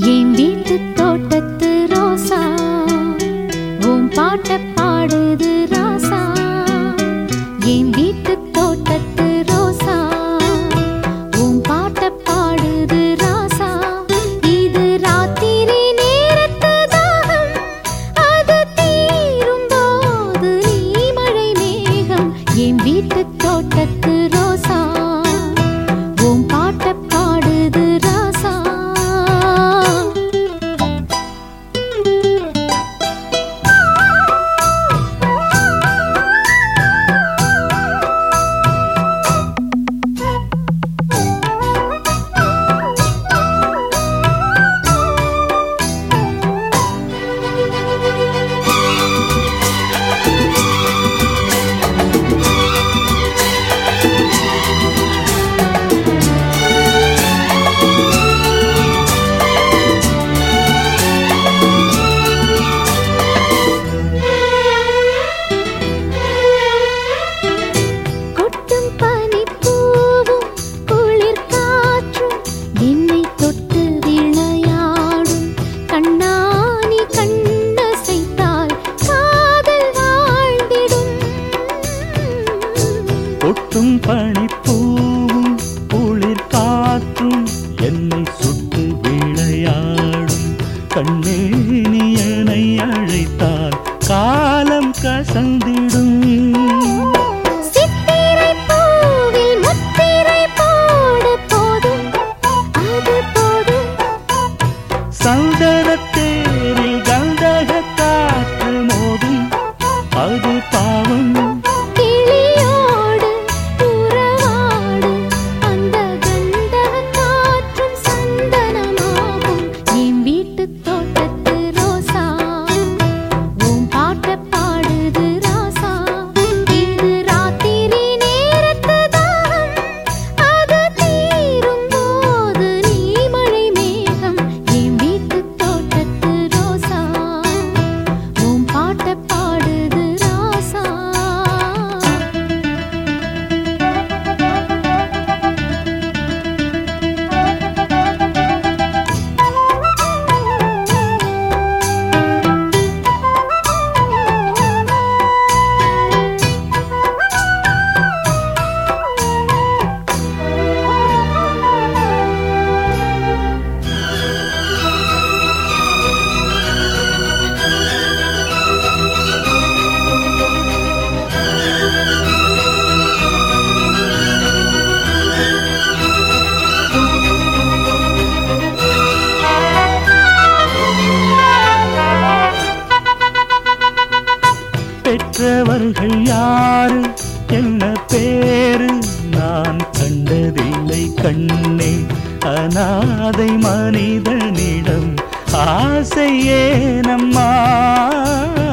என் வீட்டு தோட்டத்து ரோசா உன் பாட்ட பாடுது ராசா என் வீட்டு தோட்டத்து ரோசா உன் பாட்ட பாடுது ராசா இது ராத்திரி நேரத்து தாகம் அது தீரும் போது நீ மழை மேகம் என் வீட்டு தோட்டத்து ரோசா உன் பாட்ட பாடுது ராசா கொட்டும் பனிப்பூவும் குளிர் காற்றும் என்னை தொட்டு விளையாடும் கண்ணாணி கண்ணசைத்தால் காதல் வாழ்ந்திடும் ஒட்டும் பனிப்பூவும் குளிர் காற்றும் என்னை சுட்டு விளையாடும் கண்ணே நீ என்னை அழைத்தால் காலம் கசந்திடும் சித்திரை பூவில் முத்திரை போடு போதும் அது போதும் சந்தனத்தேரில் கந்தக காற்று மோதும் அது பாவம் கிளியோடு உறவாடு அந்த கந்தக காற்றும் சந்தனமாகும் என் வீட்டு தோட்டத்து ரோசா உன் பாட்ட பாடுது ராசா இது ராத்திரி நேரத்து தாகம் அது தீரும் போது நீ மழை மேகம் என் வீட்டு தோட்டத்து ரோசா உன் பாட்ட பாடுது ராசா பெற்றவர்கள் யாரு என்ன பேரு நான் கண்டதில்லை கண்ணே அநாதை மனிதனிடம் ஆசை ஏனம்மா